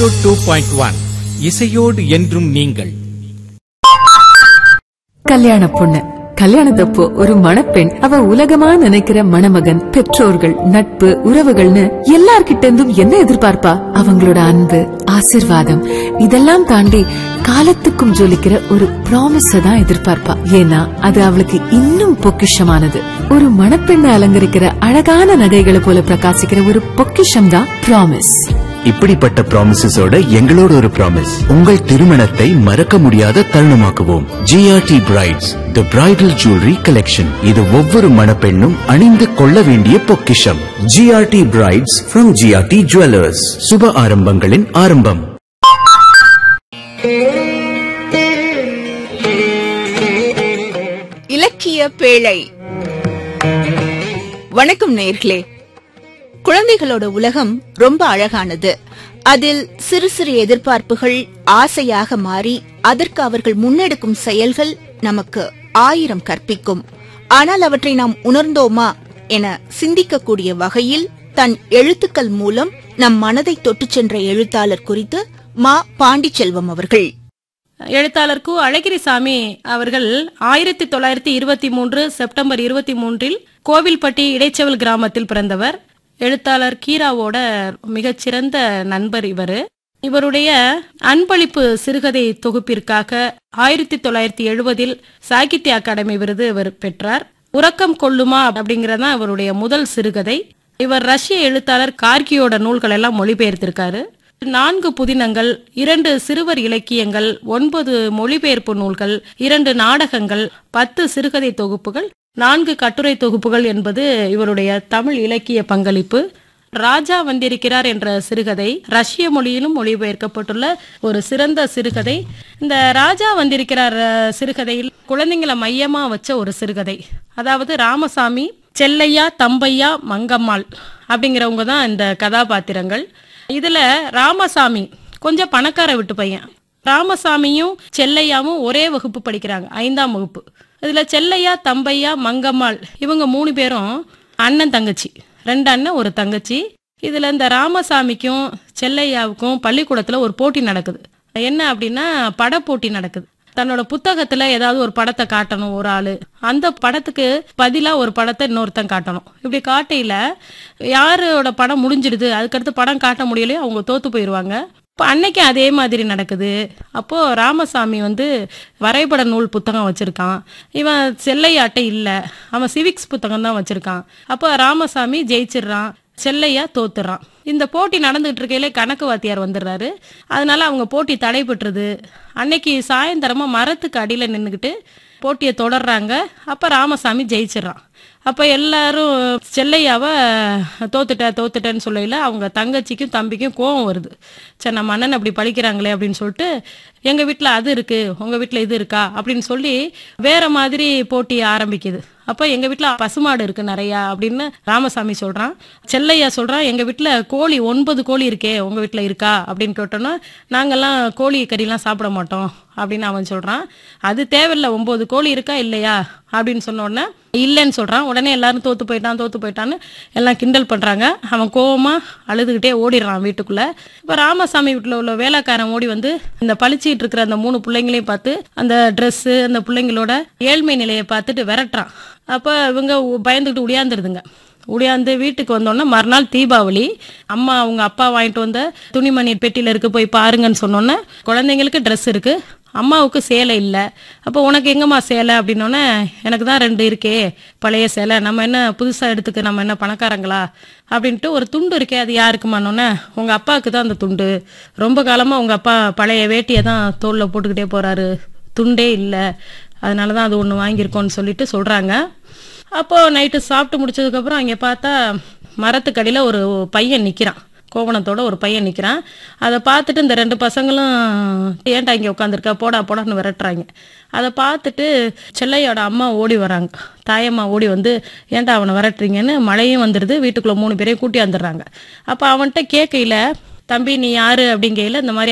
zero two point one இசையோடு என்றும் நீங்கள் கல்யாண பொண்ணு கல்யாணத்தப்போ ஒரு மணப்பெண் அவ உலகமா நினைக்கிற மணமகன் பெற்றோர்கள் நட்பு உறவுகள்னு எல்லார்கிட்ட இருந்தும் என்ன எதிர்பார்ப்பா அவங்களோட அன்பு ஆசிர்வாதம் இதெல்லாம் தாண்டி காலத்துக்கும் ஜொலிக்கிற ஒரு ப்ராமிஸ தான் எதிர்பார்ப்பா ஏன்னா அது அவளுக்கு இன்னும் பொக்கிஷமானது ஒரு மணப்பெண்ணை அலங்கரிக்கிற அழகான நகைகளை போல பிரகாசிக்கிற ஒரு பொக்கிஷம் தான் ப்ராமிஸ் இப்படிப்பட்ட ப்ராமிசஸோட எங்களோட ஒரு ப்ராமிஸ் உங்கள் திருமணத்தை மறக்க முடியாத தருணமாக்குவோம் GRT brides the bridal jewellery collection இது ஒவ்வொரு மணப்பெண்ணும் அணிந்து கொள்ள வேண்டிய பொக்கிஷம் GRT brides from GRT jewellers சுப ஆரம்பங்களின் ஆரம்பம் இலக்கிய பேழை வணக்கம் நேர்களே குழந்தைகளோட உலகம் ரொம்ப அழகானது அதில் சிறு சிறு எதிர்பார்ப்புகள் ஆசையாக மாறி அதற்கு அவர்கள் முன்னெடுக்கும் செயல்கள் நமக்கு ஆயிரம் கற்பிக்கும் ஆனால் அவற்றை நாம் உணர்ந்தோமா என சிந்திக்கக்கூடிய வகையில் தன் எழுத்துக்கள் மூலம் நம் மனதை தொட்டுச் சென்ற எழுத்தாளர் குறித்து மா பாண்டிச்செல்வம் அவர்கள் எழுத்தாளர் கு அழகிரிசாமி அவர்கள் ஆயிரத்தி தொள்ளாயிரத்தி இருபத்தி மூன்று செப்டம்பர் இருபத்தி மூன்றில் கோவில்பட்டி இடைச்செவல் கிராமத்தில் பிறந்தவர் எழுத்தாளர் கீராவோட மிகச்சிறந்த நண்பர் இவர் இவருடைய அன்பளிப்பு சிறுகதை தொகுப்பிற்காக ஆயிரத்தி தொள்ளாயிரத்தி எழுபதில் சாகித்ய அகாடமி விருது இவர் பெற்றார் உறக்கம் கொள்ளுமா அப்படிங்கறதான் இவருடைய முதல் சிறுகதை இவர் ரஷ்ய எழுத்தாளர் கார்கியோட நூல்கள் எல்லாம் மொழிபெயர்த்திருக்காரு நான்கு புதினங்கள் இரண்டு சிறுவர் இலக்கியங்கள் ஒன்பது மொழிபெயர்ப்பு நூல்கள் இரண்டு நாடகங்கள் பத்து சிறுகதை தொகுப்புகள் நான்கு கட்டுரை தொகுப்புகள் என்பது இவருடைய தமிழ் இலக்கிய பங்களிப்பு ராஜா வந்திருக்கிறார் என்ற சிறுகதை ரஷ்ய மொழியிலும் மொழிபெயர்க்கப்பட்டுள்ள ஒரு சிறந்த சிறுகதை இந்த ராஜா வந்திருக்கிறார் அஹ், சிறுகதையில் குழந்தைங்களை மையமா வச்ச ஒரு சிறுகதை அதாவது ராமசாமி செல்லையா தம்பையா மங்கம்மாள் அப்படிங்கிறவங்க தான் இந்த கதாபாத்திரங்கள் இதுல ராமசாமி கொஞ்சம் பணக்கார விட்டு பையன் ராமசாமியும் செல்லையாவும் ஒரே வகுப்பு படிக்கிறாங்க ஐந்தாம் வகுப்பு இதுல செல்லையா தம்பையா மங்கம்மாள் இவங்க மூணு பேரும் அண்ணன் தங்கச்சி ரெண்டு அண்ணன் ஒரு தங்கச்சி இதுல இந்த ராமசாமிக்கும் செல்லையாவுக்கும் பள்ளிக்கூடத்துல ஒரு போட்டி நடக்குது என்ன அப்படின்னா பட போட்டி நடக்குது தன்னோட புத்தகத்துல ஏதாவது ஒரு படத்தை காட்டணும் ஒரு ஆளு அந்த படத்துக்கு பதிலா ஒரு படத்தை இன்னொருத்தன் காட்டணும் இப்படி காட்டையில யாரோட படம் முடிஞ்சிடுது அதுக்கடுத்து படம் காட்ட முடியலையோ அவங்க தோத்து போயிருவாங்க இப்போ அன்னைக்கு அதே மாதிரி நடக்குது அப்போ ராமசாமி வந்து வரைபட நூல் புத்தகம் வச்சிருக்கான் இவன் செல்லையாட்டை இல்லை அவன் சிவிக்ஸ் புத்தகம் தான் வச்சிருக்கான் அப்போ ராமசாமி ஜெயிச்சிடுறான் செல்லையா தோத்துறான் இந்த போட்டி நடந்துகிட்டு இருக்கையிலே கணக்கு வாத்தியார் வந்துடுறாரு அதனால அவங்க போட்டி தடைபட்டுருது அன்னைக்கு சாயந்தரமா மரத்துக்கு அடியில நின்றுக்கிட்டு போட்டியை தொடர்றாங்க அப்ப ராமசாமி ஜெயிச்சிடுறான் அப்ப எல்லாரும் செல்லையாவ தோத்துட்ட தோத்துட்டேன்னு சொல்லையில அவங்க தங்கச்சிக்கும் தம்பிக்கும் கோவம் வருது சரி நம்ம அண்ணன் அப்படி படிக்கிறாங்களே அப்படின்னு சொல்லிட்டு எங்க வீட்ல அது இருக்கு உங்க வீட்ல இது இருக்கா அப்படின்னு சொல்லி வேற மாதிரி போட்டி ஆரம்பிக்குது அப்ப எங்க வீட்ல பசுமாடு இருக்கு நிறைய அப்படின்னு ராமசாமி சொல்றான் செல்லையா சொல்றான் எங்க வீட்ல கோழி ஒன்பது கோழி இருக்கே உங்க வீட்ல இருக்கா அப்படின்னு கேட்டோன்னா நாங்கெல்லாம் கோழி கறிலாம் சாப்பிட மாட்டோம் அப்படின்னு அவன் சொல்றான் அது தேவையில்ல ஒன்பது கோழி இருக்கா இல்லையா அப்படின்னு சொன்ன உடனே இல்லைன்னு சொல்றான் உடனே எல்லாரும் தோத்து போயிட்டான் தோத்து போயிட்டான்னு எல்லாம் கிண்டல் பண்றாங்க அவன் கோவமா அழுதுகிட்டே ஓடிடுறான் வீட்டுக்குள்ள இப்ப ராமசாமி வீட்டுல உள்ள வேலைக்காரன் ஓடி வந்து இந்த பளிச்சிட்டு இருக்கிற அந்த மூணு பிள்ளைங்களையும் பார்த்து அந்த Dress அந்த பிள்ளைங்களோட ஏழ்மை நிலையை பார்த்துட்டு விரட்டுறான் அப்ப இவங்க உ- பயந்துகிட்டு உடையாந்துருதுங்க உடையாந்து வீட்டுக்கு வந்தோடனே மறுநாள் தீபாவளி அம்மா அவங்க அப்பா வாங்கிட்டு வந்த துணிமணி பெட்டியில இருக்கு போய் பாருங்கன்னு சொன்னோன்னே குழந்தைங்களுக்கு Dress இருக்கு அம்மாவுக்கு சேலை இல்லை அப்போ உனக்கு எங்கம்மா சேலை அப்படின்னோடனே எனக்கு தான் ரெண்டு இருக்கே பழைய சேலை நம்ம என்ன புதுசாக எடுத்துக்க நம்ம என்ன பணக்காரங்களா அப்படின்ட்டு ஒரு துண்டு இருக்கே அது யாருக்குமானோன்னே உங்கள் அப்பாவுக்கு தான் அந்த துண்டு ரொம்ப காலமாக உங்கள் அப்பா பழைய வேட்டியை தான் தோளில் போட்டுக்கிட்டே போகிறாரு துண்டே இல்லை அதனால தான் அது ஒன்று வாங்கியிருக்கோன்னு சொல்லிட்டு சொல்கிறாங்க அப்போ நைட்டு சாப்பிட்டு முடிச்சதுக்கப்புறம் அங்கே பார்த்தா மரத்துக்கடியில் ஒரு பையன் நிற்கிறான் கோவணத்தோட ஒரு பையன் நிற்கிறான் அதை பார்த்துட்டு இந்த ரெண்டு பசங்களும் ஏன்டா இங்கே உட்காந்துருக்க போடா போடான்னு விரட்டுறாங்க அதை பார்த்துட்டு செல்லையோட அம்மா ஓடி வராங்க தாயம்மா ஓடி வந்து ஏன்டா அவனை விரட்டுறீங்கன்னு மழையும் வந்துடுது வீட்டுக்குள்ளே மூணு பேரையும் கூட்டி வந்துடுறாங்க அப்போ அவன்கிட்ட கேட்கையில தம்பி நீ யாரு அப்படிங்கையில இந்த மாதிரி